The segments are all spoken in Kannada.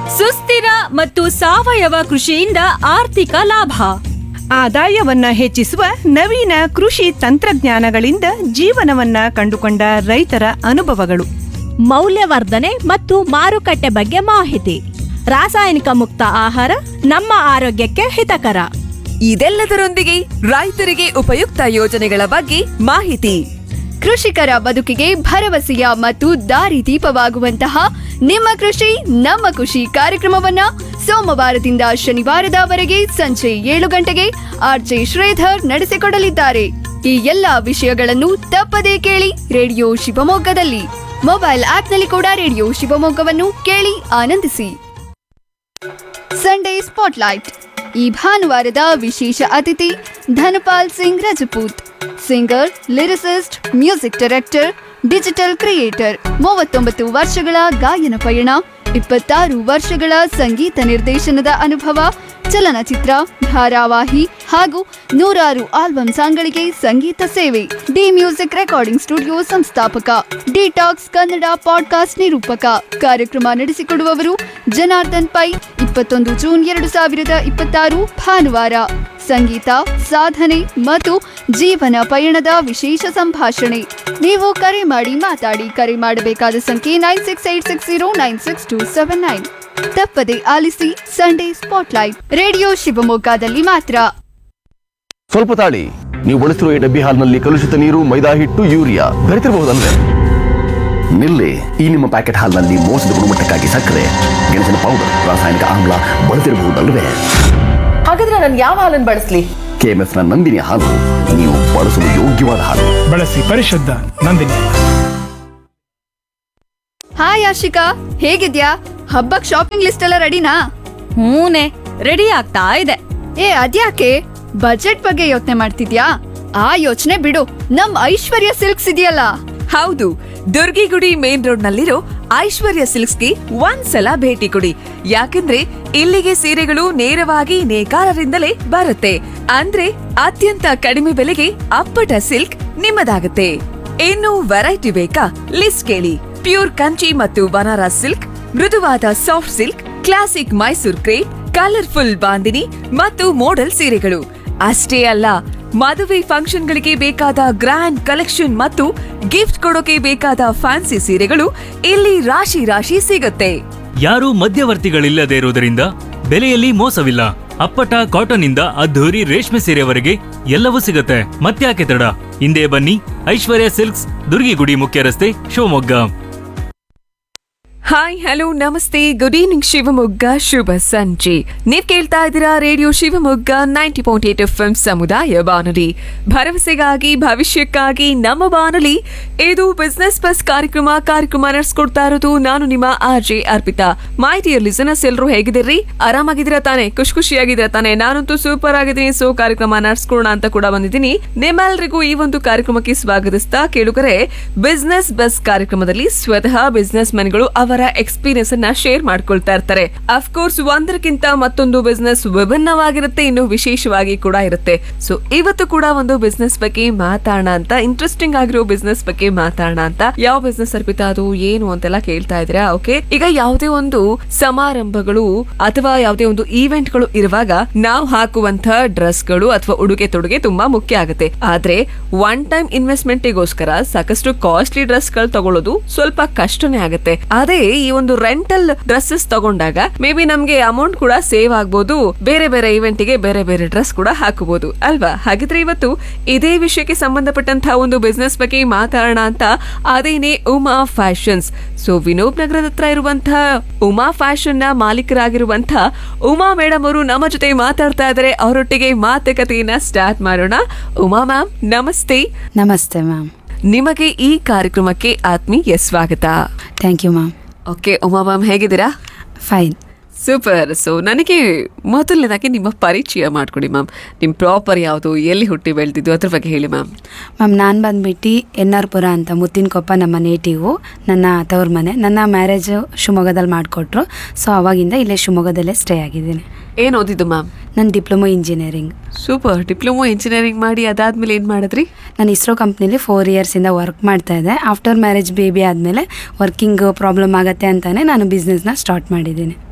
ಸುಸ್ಥಿರ ಮತ್ತು ಸಾವಯವ ಕೃಷಿಯಿಂದ ಆರ್ಥಿಕ ಲಾಭ ಆದಾಯವನ್ನ ಹೆಚ್ಚಿಸುವ ನವೀನ ಕೃಷಿ ತಂತ್ರಜ್ಞಾನಗಳಿಂದ ಜೀವನವನ್ನ ಕಂಡುಕೊಂಡ ರೈತರ ಅನುಭವಗಳು ಮೌಲ್ಯವರ್ಧನೆ ಮತ್ತು ಮಾರುಕಟ್ಟೆ ಬಗ್ಗೆ ಮಾಹಿತಿ ರಾಸಾಯನಿಕ ಮುಕ್ತ ಆಹಾರ ನಮ್ಮ ಆರೋಗ್ಯಕ್ಕೆ ಹಿತಕರ ಇದೆಲ್ಲದರೊಂದಿಗೆ ರೈತರಿಗೆ ಉಪಯುಕ್ತ ಯೋಜನೆಗಳ ಬಗ್ಗೆ ಮಾಹಿತಿ ಕೃಷಿಕರ ಬದುಕಿಗೆ ಭರವಸೆಯ ಮತ್ತು ದಾರಿದೀಪವಾಗುವಂತಹ ನಿಮ್ಮ ಕೃಷಿ ನಮ್ಮ ಖುಷಿ ಕಾರ್ಯಕ್ರಮವನ್ನ ಸೋಮವಾರದಿಂದ ಶನಿವಾರದವರೆಗೆ ಸಂಜೆ ಏಳು ಗಂಟೆಗೆ ಆರ್ಜೆ ಶ್ರೀಧರ್ ನಡೆಸಿಕೊಡಲಿದ್ದಾರೆ ಈ ಎಲ್ಲಾ ವಿಷಯಗಳನ್ನು ತಪ್ಪದೇ ಕೇಳಿ ರೇಡಿಯೋ ಶಿವಮೊಗ್ಗದಲ್ಲಿ ಮೊಬೈಲ್ ಆಪ್ನಲ್ಲಿ ಕೂಡ ರೇಡಿಯೋ ಶಿವಮೊಗ್ಗವನ್ನು ಕೇಳಿ ಆನಂದಿಸಿ ಸಂಡೇ ಸ್ಪಾಟ್ಲೈಟ್ ಈ ಭಾನುವಾರದ ವಿಶೇಷ ಅತಿಥಿ Dhanpal Singh Rajput singer lyricist music director digital creator ಮೂವತ್ತೊಂಬತ್ತು ವರ್ಷಗಳ ಗಾಯನ ಪಯಣ ಇಪ್ಪತ್ತಾರು ವರ್ಷಗಳ ಸಂಗೀತ ನಿರ್ದೇಶನದ ಅನುಭವ ಚಲನಚಿತ್ರ ಧಾರಾವಾಹಿ ಹಾಗೂ ನೂರಾರು ಆಲ್ಬಮ್ ಸಾಂಗ್ಗಳಿಗೆ ಸಂಗೀತ ಸೇವೆ ಡಿ ಮ್ಯೂಸಿಕ್ ರೆಕಾರ್ಡಿಂಗ್ ಸ್ಟುಡಿಯೋ ಸಂಸ್ಥಾಪಕ ಡಿಟಾಕ್ಸ್ ಕನ್ನಡ ಪಾಡ್ಕಾಸ್ಟ್ ನಿರೂಪಕ ಕಾರ್ಯಕ್ರಮ ನಡೆಸಿಕೊಡುವವರು ಜನಾರ್ದನ್ ಪೈ ಇಪ್ಪತ್ತೊಂದು ಜೂನ್ ಎರಡು ಸಾವಿರದ ಇಪ್ಪತ್ತಾರು ಭಾನುವಾರ ಸಂಗೀತ ಸಾಧನೆ ಮತ್ತು ಜೀವನ ಪಯಣದ ವಿಶೇಷ ಸಂಭಾಷಣೆ ನೀವು ಕರೆ ಮಾಡಿ ಮಾತಾಡಿ ಕರೆ ಮಾಡಬೇಕಾದ ಸಂಖ್ಯೆ nine six eight six zero nine six two seven nine ತಪ್ಪದೆ ಆಲಿಸಿ ಸಂಡೇ ಸ್ಪಾಟ್ಲೈಟ್ ರೇಡಿಯೋ ಶಿವಮೊಗ್ಗದಲ್ಲಿ ಮಾತ್ರ ಸ್ವಲ್ಪ ತಾಳಿ ನೀವು ಬಳಸಿರುವ ಈ ಡಬ್ಬಿ ಹಾಲ್ನಲ್ಲಿ ಕಲುಷಿತ ನೀರು ಮೈದಾ ಹಿಟ್ಟು ಯೂರಿಯಾ ಬೆರೆತಿರಬಹುದಲ್ವೇ ನಿಲ್ಲಿ ಈ ನಿಮ್ಮ ಪ್ಯಾಕೆಟ್ ಹಾಲ್ನಲ್ಲಿ ಮೋಸದ ಗುಣಮಟ್ಟಕ್ಕಾಗಿ ಸಕ್ಕರೆ ಗೆಣಸಿನ ಪೌಡರ್ ರಾಸಾಯನಿಕ ಆಮ್ಲ ಬಳಸಿರಬಹುದಲ್ವೇ ಹಾಗಾದ್ರೆ ನಾನು ಯಾವ ಹಾಲನ್ನು ಬಳಸ್ಲಿ ಕೆಎಂಎಫ್ ನ ನಂದಿನಿ ಹಾಲು ನೀವು ಬಳಸಲು ಯೋಗ್ಯವಾದ ಹಾಲು ಬಳಸಿ ಪರಿಶುದ್ಧ ನಂದಿನಿ ಹಾಯ್ ಆಶಿಕಾ ಹೇಗಿದ್ಯಾ ಹಬ್ಬಕ್ ಶಾಪಿಂಗ್ ಲಿಸ್ಟ್ ಎಲ್ಲ ರೆಡಿನಾ ಹೂನೆ ರೆಡಿ ಆಗ್ತಾ ಇದೆ ಏ ಅದ್ಯಾಕೆ ಬಜೆಟ್ ಬಗ್ಗೆ ಯೋಚನೆ ಮಾಡ್ತಿದ್ಯಾ ಆ ಯೋಚನೆ ಬಿಡು ನಮ್ ಐಶ್ವರ್ಯ ಸಿಲ್ಕ್ಸ್ ಇದೆಯಲ್ಲ ಹೌದು ದುರ್ಗಿಗುಡಿ ಮೇನ್ ರೋಡ್ ನಲ್ಲಿರೋ ಐಶ್ವರ್ಯ ಸಿಲ್ಕ್ಸ್ಗೆ ಒಂದ್ಸಲ ಭೇಟಿ ಕೊಡಿ ಯಾಕಂದ್ರೆ ಇಲ್ಲಿಗೆ ಸೀರೆಗಳು ನೇರವಾಗಿ ನೇಕಾರರಿಂದಲೇ ಬರುತ್ತೆ ಅಂದ್ರೆ ಅತ್ಯಂತ ಕಡಿಮೆ ಬೆಲೆಗೆ ಅಪ್ಪಟ ಸಿಲ್ಕ್ ನಿಮ್ಮದಾಗುತ್ತೆ ಇನ್ನು ವೆರೈಟಿ ಬೇಕಾ ಲಿಸ್ಟ್ ಕೇಳಿ ಪ್ಯೂರ್ ಕಂಚಿ ಮತ್ತು ಬನಾರಸ್ ಸಿಲ್ಕ್ ಮೃದುವಾದ soft silk classic Mysore crepe colourful bandhani ಮತ್ತು ಮೋಡಲ್ ಸೀರೆಗಳು ಅಷ್ಟೇ ಅಲ್ಲ ಮದುವೆ ಫಂಕ್ಷನ್ಗಳಿಗೆ ಬೇಕಾದ ಗ್ರ್ಯಾಂಡ್ ಕಲೆಕ್ಷನ್ ಮತ್ತು ಗಿಫ್ಟ್ ಕೊಡೋಕೆ ಬೇಕಾದ ಫ್ಯಾನ್ಸಿ ಸೀರೆಗಳು ಇಲ್ಲಿ ರಾಶಿ ರಾಶಿ ಸಿಗುತ್ತೆ ಯಾರೂ ಮಧ್ಯವರ್ತಿಗಳಿಲ್ಲದೆ ಇರುವುದರಿಂದ ಬೆಲೆಯಲ್ಲಿ ಮೋಸವಿಲ್ಲ ಅಪ್ಪಟ ಕಾಟನ್ ಇಂದ ಅದ್ಧೂರಿ ರೇಷ್ಮೆ ಸೀರೆವರೆಗೆ ಎಲ್ಲವೂ ಸಿಗುತ್ತೆ ಮತ್ತ್ಯಾಕೆ ತಡ ಹಿಂದೆ ಬನ್ನಿ ಐಶ್ವರ್ಯ ಸಿಲ್ಕ್ಸ್ ದುರ್ಗಿಗುಡಿ ಮುಖ್ಯ ರಸ್ತೆ ಶಿವಮೊಗ್ಗ ಹಾಯ್ ಹಲೋ ನಮಸ್ತೆ ಗುಡ್ ಈವ್ನಿಂಗ್ ಶಿವಮೊಗ್ಗ ಶುಭ ಸಂಜೆ ನೀವ್ ಕೇಳ್ತಾ ಇದ್ದೀರಾ radio Shivamogga ninety point eight F M ಸಮುದಾಯ ಬಾನುಲಿ ಭರವಸೆಗಾಗಿ ಭವಿಷ್ಯಕ್ಕಾಗಿ ನಮ್ಮ ಬಾನುಲಿ ಇದು ಬಿಸ್ನೆಸ್ ಬಸ್ ಕಾರ್ಯಕ್ರಮ ಕಾರ್ಯಕ್ರಮ ನಡೆಸ್ಕೊಡ್ತಾ ಇರೋದು ನಾನು ನಿಮ್ಮ ಆರ್ ಜೆ ಅರ್ಪಿತಾ ಮಾಹಿತಿಯ ಲಿಸನರ್ಸ್ ಎಲ್ಲರೂ ಹೇಗಿದ್ದೀರಿ ಆರಾಮಾಗಿದ್ದೀರಾ ತಾನೆ ಖುಷಿ ಖುಷಿಯಾಗಿದ್ದೀರಾ ತಾನೆ ನಾನಂತೂ ಸೂಪರ್ ಆಗಿದ್ದೀನಿ ಸೊ ಕಾರ್ಯಕ್ರಮ ನಡೆಸ್ಕೊಡೋಣ ಅಂತ ಕೂಡ ಬಂದಿದ್ದೀನಿ ನಿಮ್ಮೆಲ್ಲರಿಗೂ ಈ ಒಂದು ಕಾರ್ಯಕ್ರಮಕ್ಕೆ ಸ್ವಾಗತಿಸ್ತಾ ಕೇಳುಗರೆ ಬಿಸ್ನೆಸ್ ಬಸ್ ಕಾರ್ಯಕ್ರಮದಲ್ಲಿ ಸ್ವತಃ ಬಿಸ್ನೆಸ್ ಮೆನ್ಗಳು ಅವರ ಎಕ್ಸ್ಪೀರಿಯನ್ಸ್ ಅನ್ನ ಶೇರ್ ಮಾಡ್ಕೊಳ್ತಾ ಇರ್ತಾರೆ ಅಫ್ಕೋರ್ಸ್ ಒಂದರಕ್ಕಿಂತ ಮತ್ತೊಂದು ಬಿಸ್ನೆಸ್ ವಿಭಿನ್ನವಾಗಿರುತ್ತೆ ಇನ್ನು ವಿಶೇಷವಾಗಿ ಕೂಡ ಇರುತ್ತೆ ಸೊ ಇವತ್ತು ಕೂಡ ಒಂದು ಬಿಸ್ನೆಸ್ ಬಗ್ಗೆ ಮಾತಾಡೋಣ ಅಂತ ಇಂಟ್ರೆಸ್ಟಿಂಗ್ ಆಗಿರೋ ಬಿಸ್ನೆಸ್ ಬಗ್ಗೆ ಮಾತಾಡೋಣ ಅಂತ ಯಾವ ಬಿಸ್ನೆಸ್ ಅರ್ಪಿತ ಅದು ಏನು ಅಂತೆಲ್ಲ ಕೇಳ್ತಾ ಇದ್ದೀರಾ ಓಕೆ ಈಗ ಯಾವುದೇ ಒಂದು ಸಮಾರಂಭಗಳು ಅಥವಾ ಯಾವುದೇ ಒಂದು ಈವೆಂಟ್ ಗಳು ಇರುವಾಗ ನಾವು ಹಾಕುವಂತಹ ಡ್ರೆಸ್ಗಳು ಅಥವಾ ಉಡುಗೆ ತೊಡುಗೆ ತುಂಬಾ ಮುಖ್ಯ ಆಗುತ್ತೆ ಆದ್ರೆ ಒನ್ ಟೈಮ್ ಇನ್ವೆಸ್ಟ್ಮೆಂಟಿಗೋಸ್ಕರ ಸಾಕಷ್ಟು ಕಾಸ್ಟ್ಲಿ ಡ್ರೆಸ್ ಗಳು ತಗೊಳ್ಳೋದು ಸ್ವಲ್ಪ ಕಷ್ಟನೇ ಆಗುತ್ತೆ ಅದೇ ಈ ಒಂದು ರೆಂಟಲ್ ಡ್ರೆಸ್ಸಸ್ ತಗೊಂಡಾಗ ಮೇ ಬಿ ನಮ್ಗೆ ಅಮೌಂಟ್ ಕೂಡ ಸೇವ್ ಆಗ್ಬೋದು ಬೇರೆ ಬೇರೆ ಇವೆಂಟ್ ಗೆ ಬೇರೆ ಬೇರೆ ಡ್ರೆಸ್ ಕೂಡ ಹಾಕಬಹುದು ಅಲ್ವಾ ಹಾಗಿದ್ರೆ ಇವತ್ತು ಇದೇ ವಿಷಯಕ್ಕೆ ಸಂಬಂಧಪಟ್ಟಂತಹ ಒಂದು ಬಿಸ್ನೆಸ್ ಬಗ್ಗೆ ಮಾತಾಡೋಣ ಅಂತ ಅದೇನೆ ಉಮಾ ಫ್ಯಾಷನ್ಸ್ ಸೊ ವಿನೋಬ್ ನಗರದ ಹತ್ರ ಇರುವಂತಹ ಉಮಾ ಫ್ಯಾಷನ್ ನ ಮಾಲೀಕರಾಗಿರುವಂತಹ ಉಮಾ ಮೇಡಮ್ ಅವರು ನಮ್ಮ ಜೊತೆ ಮಾತಾಡ್ತಾ ಇದ್ದಾರೆ ಅವರೊಟ್ಟಿಗೆ ಮಾತುಕತೆಯನ್ನ ಸ್ಟಾರ್ಟ್ ಮಾಡೋಣ ಉಮಾ ಮ್ಯಾಮ್ ನಮಸ್ತೆ ನಮಸ್ತೆ ಮ್ಯಾಮ್ ನಿಮಗೆ ಈ ಕಾರ್ಯಕ್ರಮಕ್ಕೆ ಆತ್ಮೀಯ ಸ್ವಾಗತ thank you ma'am okay Uma ma'am ಹೇಗಿದ್ದೀರಾ ಫೈನ್ ಸೂಪರ್ ಸೊ ನನಗೆ ಮೊದಲನೇದಾಗಿ ನಿಮ್ಮ ಪರಿಚಯ ಮಾಡ್ಕೊಡಿ ಮ್ಯಾಮ್ ನಿಮ್ಮ ಪ್ರಾಪರ್ ಯಾವುದು ಎಲ್ಲಿ ಹುಟ್ಟಿ ಬೆಳೆದಿದ್ದು ಅದ್ರ ಬಗ್ಗೆ ಹೇಳಿ ಮ್ಯಾಮ್ ಮ್ಯಾಮ್ ನಾನು ಬಂದ್ಬಿಟ್ಟು ಎನ್ ಆರ್ ಪುರ ಅಂತ ಮುತ್ತಿನಕೊಪ್ಪ ನಮ್ಮ ನೇಟಿವು ನನ್ನ ತವ್ರ ಮನೆ ನನ್ನ ಮ್ಯಾರೇಜು ಶಿವಮೊಗ್ಗದಲ್ಲಿ ಮಾಡಿಕೊಟ್ರು ಸೊ ಅವಾಗಿಂದ ಇಲ್ಲೇ ಶಿವಮೊಗ್ಗದಲ್ಲೇ ಸ್ಟೇ ಆಗಿದ್ದೀನಿ ಏನು ಓದಿದ್ದು ಮ್ಯಾಮ್ ನನ್ನ diploma engineering super diploma engineering ಮಾಡಿ ಅದಾದ್ಮೇಲೆ ಏನು ಮಾಡಿದ್ರಿ ನಾನು ಇಸ್ರೋ ಕಂಪ್ನಿಲಿ ಫೋರ್ ಇಯರ್ಸಿಂದ ವರ್ಕ್ ಮಾಡ್ತಾ ಇದ್ದೆ ಆಫ್ಟರ್ ಮ್ಯಾರೇಜ್ ಬೇಬಿ ಆದಮೇಲೆ ವರ್ಕಿಂಗ್ ಪ್ರಾಬ್ಲಮ್ ಆಗುತ್ತೆ ಅಂತಲೇ ನಾನು ಬಿಸ್ನೆಸ್ನ ಸ್ಟಾರ್ಟ್ ಮಾಡಿದ್ದೀನಿ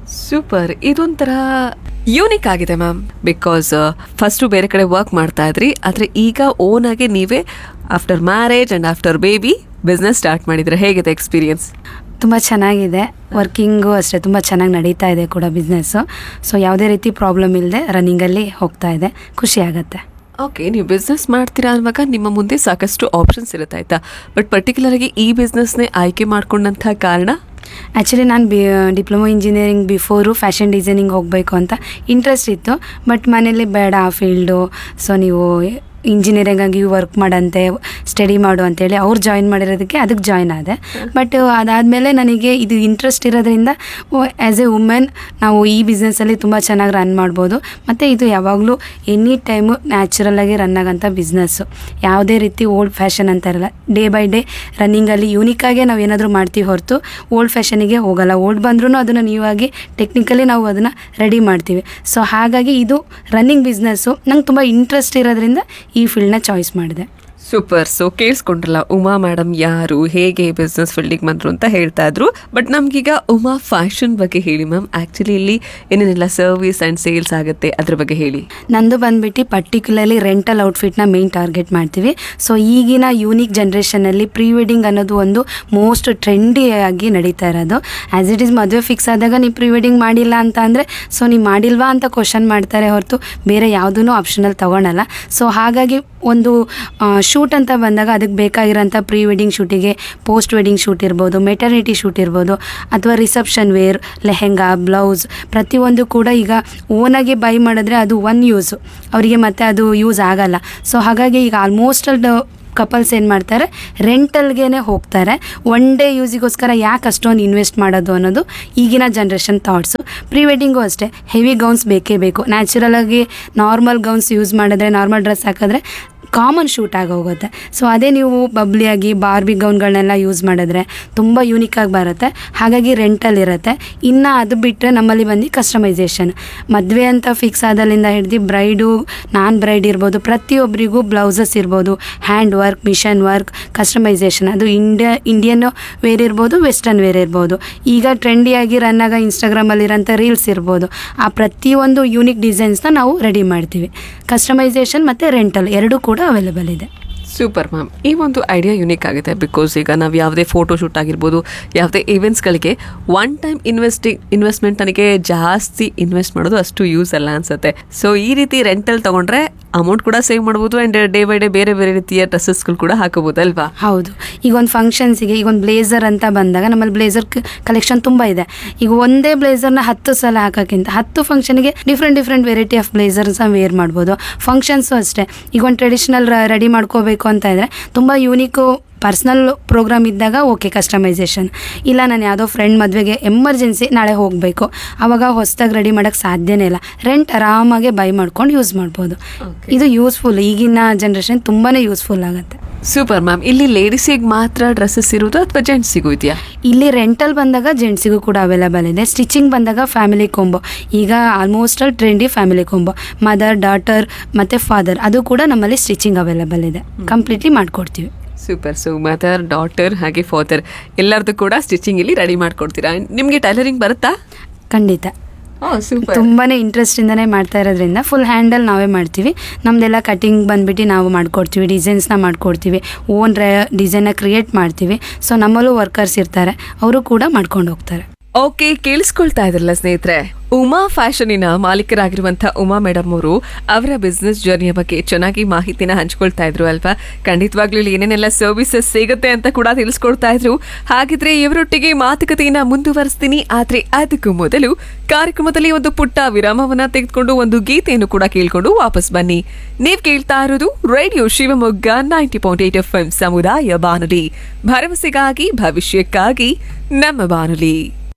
ಸೂಪರ್ ಇದೊಂಥರ ಯೂನಿಕ್ ಆಗಿದೆ ಮ್ಯಾಮ್ ಬಿಕಾಸ್ ಫಸ್ಟು ಬೇರೆ ಕಡೆ ವರ್ಕ್ ಮಾಡ್ತಾ ಇದ್ರಿ ಆದರೆ ಈಗ ಓನ್ ಆಗಿ ನೀವೇ after marriage and after baby business start ಮಾಡಿದ್ರೆ ಹೇಗಿದೆ ಎಕ್ಸ್ಪೀರಿಯನ್ಸ್ ತುಂಬ ಚೆನ್ನಾಗಿದೆ ವರ್ಕಿಂಗು ಅಷ್ಟೇ ತುಂಬ ಚೆನ್ನಾಗಿ ನಡೀತಾ ಇದೆ ಕೂಡ ಬಿಸ್ನೆಸ್ಸು ಸೊ ಯಾವುದೇ ರೀತಿ ಪ್ರಾಬ್ಲಮ್ ಇಲ್ಲದೆ ರನ್ನಿಂಗಲ್ಲಿ ಹೋಗ್ತಾ ಇದೆ ಖುಷಿ ಆಗುತ್ತೆ ಓಕೆ ನೀವು ಬಿಸ್ನೆಸ್ ಮಾಡ್ತೀರಾ ಅನ್ನುವಾಗ ನಿಮ್ಮ ಮುಂದೆ ಸಾಕಷ್ಟು ಆಪ್ಷನ್ಸ್ ಇರುತ್ತೆ ಆಯ್ತಾ ಬಟ್ ಪರ್ಟಿಕ್ಯುಲರ್ ಆಗಿ ಈ ಬಿಸ್ನೆಸ್ನೇ ಆಯ್ಕೆ ಮಾಡ್ಕೊಂಡಂಥ ಕಾರಣ ಆ್ಯಕ್ಚುಲಿ ನಾನು B diploma engineering before fashion designing ಹೋಗಬೇಕು ಅಂತ ಇಂಟ್ರೆಸ್ಟ್ ಇತ್ತು ಬಟ್ ಮನೇಲಿ ಬೇಡ ಆ ಫೀಲ್ಡು ಸೊ ನೀವು ಇಂಜಿನಿಯರಿಂಗ್ ಆಗಿ ವರ್ಕ್ ಮಾಡಂತೆ ಸ್ಟಡಿ ಮಾಡು ಅಂತೇಳಿ ಅವ್ರು ಜಾಯಿನ್ ಮಾಡಿರೋದಕ್ಕೆ ಅದಕ್ಕೆ ಜಾಯಿನ್ ಆದೆ ಬಟ್ ಅದಾದಮೇಲೆ ನನಗೆ ಇದು ಇಂಟ್ರೆಸ್ಟ್ ಇರೋದ್ರಿಂದ ಆ್ಯಸ್ ಎ ವುಮೆನ್ ನಾವು ಈ ಬಿಸ್ನೆಸ್ಸಲ್ಲಿ ತುಂಬ ಚೆನ್ನಾಗಿ ರನ್ ಮಾಡ್ಬೋದು ಮತ್ತು ಇದು ಯಾವಾಗಲೂ ಎನಿ ಟೈಮು ನ್ಯಾಚುರಲಾಗಿ ರನ್ ಆಗೋಂಥ ಬಿಸ್ನೆಸ್ಸು ಯಾವುದೇ ರೀತಿ ಓಲ್ಡ್ ಫ್ಯಾಷನ್ ಅಂತ ಇರಲ್ಲ ಡೇ ಬೈ ಡೇ ರನ್ನಿಂಗಲ್ಲಿ ಯೂನಿಕ್ಕಾಗೆ ನಾವು ಏನಾದರೂ ಮಾಡ್ತೀವಿ ಹೊರತು ಓಲ್ಡ್ ಫ್ಯಾಷನಿಗೆ ಹೋಗಲ್ಲ ಓಲ್ಡ್ ಬಂದ್ರೂ ಅದನ್ನು ನೀವಾಗಿ ಟೆಕ್ನಿಕಲಿ ನಾವು ಅದನ್ನು ರೆಡಿ ಮಾಡ್ತೀವಿ ಸೊ ಹಾಗಾಗಿ ಇದು ರನ್ನಿಂಗ್ ಬಿಸ್ನೆಸ್ಸು ನಂಗೆ ತುಂಬ ಇಂಟ್ರೆಸ್ಟ್ ಇರೋದ್ರಿಂದ ಈ ಫೀಲ್ಡ್ನ ಚಾಯ್ಸ್ ಮಾಡಿದೆ ಸೂಪರ್ ಸೊ ಕೇಳಿಸ್ಕೊಂಡ್ರಲ್ಲ ಉಮಾ ಮೇಡಮ್ ಯಾರು ಹೇಗೆ ಬಿಸ್ನೆಸ್ ಫೀಲ್ಡಿಗೆ ಬಂದರು ಅಂತ ಹೇಳ್ತಾ ಇದ್ರು ಬಟ್ ನಮ್ಗೀಗ ಉಮಾ ಫ್ಯಾಷನ್ ಬಗ್ಗೆ ಹೇಳಿ ಮ್ಯಾಮ್ ಆ್ಯಕ್ಚುಲಿ ಇಲ್ಲಿ ಏನೇನೆಲ್ಲ ಸರ್ವಿಸ್ ಆ್ಯಂಡ್ ಸೇಲ್ಸ್ ಆಗುತ್ತೆ ಅದ್ರ ಬಗ್ಗೆ ಹೇಳಿ ನಂದು ಬಂದ್ಬಿಟ್ಟು ಪರ್ಟಿಕ್ಯುಲರ್ಲಿ ರೆಂಟಲ್ ಔಟ್ಫಿಟ್ನ ಮೇನ್ ಟಾರ್ಗೆಟ್ ಮಾಡ್ತೀವಿ ಸೊ ಈಗಿನ ಯೂನಿಕ್ ಜನ್ರೇಷನಲ್ಲಿ ಪ್ರೀ ವೆಡ್ಡಿಂಗ್ ಅನ್ನೋದು ಒಂದು ಮೋಸ್ಟ್ ಟ್ರೆಂಡಿ ಆಗಿ ನಡೀತಾ ಇರೋದು ಆ್ಯಸ್ ಇಟ್ ಈಸ್ ಮದುವೆ ಫಿಕ್ಸ್ ಆದಾಗ ನೀವು ಪ್ರೀ ವೆಡ್ಡಿಂಗ್ ಮಾಡಿಲ್ಲ ಅಂತ ಅಂದರೆ ಸೊ ನೀವು ಮಾಡಿಲ್ವಾ ಅಂತ ಕ್ವಶನ್ ಮಾಡ್ತಾರೆ ಹೊರತು ಬೇರೆ ಯಾವುದೂ ಆಪ್ಷನಲ್ ತೊಗೊಳಲ್ಲ ಸೊ ಹಾಗಾಗಿ ಒಂದು ಶೂಟ್ ಅಂತ ಬಂದಾಗ ಅದಕ್ಕೆ ಬೇಕಾಗಿರೋಂಥ ಪ್ರೀ ವೆಡ್ಡಿಂಗ್ ಶೂಟಿಗೆ ಪೋಸ್ಟ್ ವೆಡ್ಡಿಂಗ್ ಶೂಟ್ ಇರ್ಬೋದು ಮೆಟರ್ನಿಟಿ ಶೂಟ್ ಇರ್ಬೋದು ಅಥವಾ ರಿಸೆಪ್ಷನ್ ವೇರ್ ಲೆಹೆಂಗಾ ಬ್ಲೌಸ್ ಪ್ರತಿಯೊಂದು ಕೂಡ ಈಗ ಓನಾಗಿ ಬೈ ಮಾಡಿದ್ರೆ ಅದು ಒನ್ ಯೂಸು ಅವರಿಗೆ ಮತ್ತೆ ಅದು ಯೂಸ್ ಆಗಲ್ಲ ಸೊ ಹಾಗಾಗಿ ಈಗ ಆಲ್ಮೋಸ್ಟ್ ಅಲ್ಲಿ ಕಪಲ್ಸ್ ಏನು ಮಾಡ್ತಾರೆ ರೆಂಟಲ್ಗೆ ಹೋಗ್ತಾರೆ ಒನ್ ಡೇ ಯೂಸಿಗೋಸ್ಕರ ಯಾಕೆ ಅಷ್ಟೊಂದು ಇನ್ವೆಸ್ಟ್ ಮಾಡೋದು ಅನ್ನೋದು ಈಗಿನ ಜನ್ರೇಷನ್ ಥಾಟ್ಸು ಪ್ರೀ ವೆಡ್ಡಿಂಗು ಅಷ್ಟೇ ಹೆವಿ ಗೌನ್ಸ್ ಬೇಕೇ ಬೇಕು ನ್ಯಾಚುರಲಾಗಿ ನಾರ್ಮಲ್ ಗೌನ್ಸ್ ಯೂಸ್ ಮಾಡಿದ್ರೆ ನಾರ್ಮಲ್ ಡ್ರೆಸ್ ಹಾಕಿದ್ರೆ ಕಾಮನ್ ಶೂಟ್ ಆಗೋಗುತ್ತೆ ಸೊ ಅದೇ ನೀವು ಬಬ್ಲಿಯಾಗಿ ಬಾರ್ಬಿ ಗೌನ್ಗಳನ್ನೆಲ್ಲ ಯೂಸ್ ಮಾಡಿದ್ರೆ ತುಂಬ ಯೂನಿಕ್ಕಾಗಿ ಬರುತ್ತೆ ಹಾಗಾಗಿ ರೆಂಟಲ್ ಇರುತ್ತೆ ಇನ್ನು ಅದು ಬಿಟ್ಟರೆ ನಮ್ಮಲ್ಲಿ ಬಂದು ಕಸ್ಟಮೈಸೇಷನ್ ಮದುವೆ ಅಂತ ಫಿಕ್ಸ್ ಆದಲ್ಲಿಂದ ಹಿಡ್ದು ಬ್ರೈಡು ನಾನ್ ಬ್ರೈಡ್ ಇರ್ಬೋದು ಪ್ರತಿಯೊಬ್ಬರಿಗೂ ಬ್ಲೌಸಸ್ ಇರ್ಬೋದು hand work machine work customisation ಅದು ಇಂಡಿಯಾ ಇಂಡಿಯನ್ ವೇರ್ ಇರ್ಬೋದು ವೆಸ್ಟರ್ನ್ ವೇರ್ ಇರ್ಬೋದು ಈಗ ಟ್ರೆಂಡಿಯಾಗಿ ರನ್ ಆಗ ಇನ್ಸ್ಟಾಗ್ರಾಮಲ್ಲಿರೋಂಥ ರೀಲ್ಸ್ ಇರ್ಬೋದು ಆ ಪ್ರತಿಯೊಂದು ಯೂನಿಕ್ ಡಿಸೈನ್ಸ್ನ ನಾವು ರೆಡಿ ಮಾಡ್ತೀವಿ ಕಸ್ಟಮೈಸೇಷನ್ ಮತ್ತು ರೆಂಟಲ್ ಎರಡೂ ಕೂಡ ಅವೈಲೇಬಲ್ ಇದೆ ಸೂಪರ್ ಮ್ಯಾಮ್ ಈ ಒಂದು ಐಡಿಯಾ ಯುನಿಕ್ ಆಗಿದೆ ಬಿಕಾಸ್ ಈಗ ನಾವು ಯಾವುದೇ ಫೋಟೋ ಶೂಟ್ ಆಗಿರ್ಬೋದು ಯಾವುದೇ ಈವೆಂಟ್ಸ್ಗಳಿಗೆ ಒನ್ ಟೈಮ್ ಇನ್ವೆಸ್ಟಿಂಗ್ ಇನ್ವೆಸ್ಟ್ಮೆಂಟ್ ನನಗೆ ಜಾಸ್ತಿ ಇನ್ವೆಸ್ಟ್ ಮಾಡೋದು ಅಷ್ಟು ಯೂಸ್ ಅಲ್ಲ ಅನ್ಸುತ್ತೆ ಸೊ ಈ ರೀತಿ ರೆಂಟಲ್ ತಗೊಂಡ್ರೆ ಅಮೌಂಟ್ ಕೂಡ ಸೇವ್ ಮಾಡ್ಬೋದು ಆ್ಯಂಡ್ ಡೇ ಬೈ ಡೇ ಬೇರೆ ಬೇರೆ ರೀತಿಯ ಡ್ರೆಸ್ಸಸ್ಗಳು ಕೂಡ ಹಾಕೋಬೋದು ಅಲ್ವಾ ಹೌದು ಈಗ ಒಂದು ಫಂಕ್ಷನ್ಸಿಗೆ ಈಗ ಒಂದು ಬ್ಲೇಸರ್ ಅಂತ ಬಂದಾಗ ನಮ್ಮಲ್ಲಿ ಬ್ಲೇಸರ್ ಕಲೆಕ್ಷನ್ ತುಂಬ ಇದೆ ಈಗ ಒಂದೇ ಬ್ಲೇಸರ್ನ ಹತ್ತು ಸಲ ಹಾಕೋಕ್ಕಿಂತ ಹತ್ತು ಫಂಕ್ಷನ್ಗೆ different different variety of blazers wear ಮಾಡ್ಬೋದು ಫಂಕ್ಷನ್ಸು ಅಷ್ಟೇ ಈಗ ಒಂದು ಟ್ರೆಡಿಷ್ನಲ್ ರೆಡಿ ಮಾಡ್ಕೋಬೇಕು ಅಂತ ಇದ್ದರೆ ತುಂಬ ಯೂನಿಕು ಪರ್ಸ್ನಲ್ ಪ್ರೋಗ್ರಾಮ್ ಇದ್ದಾಗ ಓಕೆ ಕಸ್ಟಮೈಸೇಷನ್ ಇಲ್ಲ ನಾನು ಯಾವುದೋ ಫ್ರೆಂಡ್ ಮದುವೆಗೆ ಎಮರ್ಜೆನ್ಸಿ ನಾಳೆ ಹೋಗಬೇಕು ಆವಾಗ ಹೊಸ್ದಾಗಿ ರೆಡಿ ಮಾಡೋಕ್ಕೆ ಸಾಧ್ಯನೇ ಇಲ್ಲ ರೆಂಟ್ ಆರಾಮಾಗಿ ಬೈ ಮಾಡ್ಕೊಂಡು ಯೂಸ್ ಮಾಡ್ಬೋದು ಇದು ಯೂಸ್ಫುಲ್ ಈಗಿನ ಜನ್ರೇಷನ್ ತುಂಬಾ ಯೂಸ್ಫುಲ್ ಆಗುತ್ತೆ ಸೂಪರ್ ಮ್ಯಾಮ್ ಇಲ್ಲಿ ಲೇಡೀಸಿಗೆ ಮಾತ್ರ ಡ್ರೆಸ್ಸಸ್ ಇರೋದು ಅಥವಾ ಜೆಂಟ್ಸಿಗೂ ಇದೆಯಾ ಇಲ್ಲಿ ರೆಂಟಲ್ ಬಂದಾಗ ಜೆಂಟ್ಸಿಗೂ ಕೂಡ ಅವೈಲೇಬಲ್ ಇದೆ ಸ್ಟಿಚಿಂಗ್ ಬಂದಾಗ ಫ್ಯಾಮಿಲಿ ಕೊಂಬೋ ಈಗ almost all trendy family combo mother daughter ಮತ್ತು ಫಾದರ್ ಅದು ಕೂಡ ನಮ್ಮಲ್ಲಿ ಸ್ಟಿಚಿಂಗ್ ಅವೈಲೇಬಲ್ ಇದೆ ಕಂಪ್ಲೀಟ್ಲಿ ಮಾಡಿಕೊಡ್ತೀವಿ ಸೂಪರ್ ಸೊ ಮದರ್ ಡಾಟರ್ ಹಾಗೆ ಫಾದರ್ ಎಲ್ಲರದ್ದು ಕೂಡ ಸ್ಟಿಚಿಂಗ್ ಇಲ್ಲಿ ರೆಡಿ ಮಾಡ್ಕೊಡ್ತೀರಾ ನಿಮಗೆ ಟೈಲರಿಂಗ್ ಬರುತ್ತಾ ಖಂಡಿತ ಸೂಪರ್ ತುಂಬಾ ಇಂಟ್ರೆಸ್ಟಿಂದನೇ ಮಾಡ್ತಾ ಇರೋದ್ರಿಂದ ಫುಲ್ ಹ್ಯಾಂಡಲ್ ನಾವೇ ಮಾಡ್ತೀವಿ ನಮ್ಮದೆಲ್ಲ ಕಟಿಂಗ್ ಬಂದ್ಬಿಟ್ಟು ನಾವು ಮಾಡ್ಕೊಡ್ತೀವಿ ಡಿಸೈನ್ಸ್ನ ಮಾಡ್ಕೊಡ್ತೀವಿ ಓನ್ ರೇ ಡಿಸೈನ್ನ ಕ್ರಿಯೇಟ್ ಮಾಡ್ತೀವಿ ಸೊ ನಮ್ಮಲ್ಲೂ ವರ್ಕರ್ಸ್ ಇರ್ತಾರೆ ಅವರು ಕೂಡ ಮಾಡ್ಕೊಂಡು ಹೋಗ್ತಾರೆ ಓಕೆ ಕೇಳಿಸ್ಕೊಳ್ತಾ ಇದ್ರಲ್ಲ ಸ್ನೇಹಿತರೆ ಉಮಾ ಫ್ಯಾಷನಿನ ಮಾಲೀಕರಾಗಿರುವಂಥ ಉಮಾ ಮೇಡಮ್ ಅವರು ಅವರ ಬಿಸ್ನೆಸ್ ಜರ್ನಿಯ ಬಗ್ಗೆ ಚೆನ್ನಾಗಿ ಮಾಹಿತಿನ ಹಂಚ್ಕೊಳ್ತಾ ಇದ್ರು ಅಲ್ವಾ ಖಂಡಿತವಾಗ್ಲೂ ಇಲ್ಲಿ ಏನೇನೆಲ್ಲ ಸರ್ವಿಸಸ್ ಸಿಗುತ್ತೆ ಅಂತ ಕೂಡ ತಿಳಿಸ್ಕೊಡ್ತಾ ಇದ್ರು ಹಾಗಿದ್ರೆ ಇವರೊಟ್ಟಿಗೆ ಮಾತುಕತೆಯನ್ನ ಮುಂದುವರಿಸ್ತೀನಿ ಆದ್ರೆ ಅದಕ್ಕೂ ಮೊದಲು ಕಾರ್ಯಕ್ರಮದಲ್ಲಿ ಒಂದು ಪುಟ್ಟ ವಿರಾಮವನ್ನ ತೆಗೆದುಕೊಂಡು ಒಂದು ಗೀತೆಯನ್ನು ಕೂಡ ಕೇಳ್ಕೊಂಡು ವಾಪಸ್ ಬನ್ನಿ ನೀವ್ ಕೇಳ್ತಾ ಇರೋದು radio Shivamogga ninety point eight F M ಸಮುದಾಯ ಬಾನುಲಿ ಭರವಸೆಗಾಗಿ ಭವಿಷ್ಯಕ್ಕಾಗಿ ನಮ್ಮ ಬಾನುಲಿ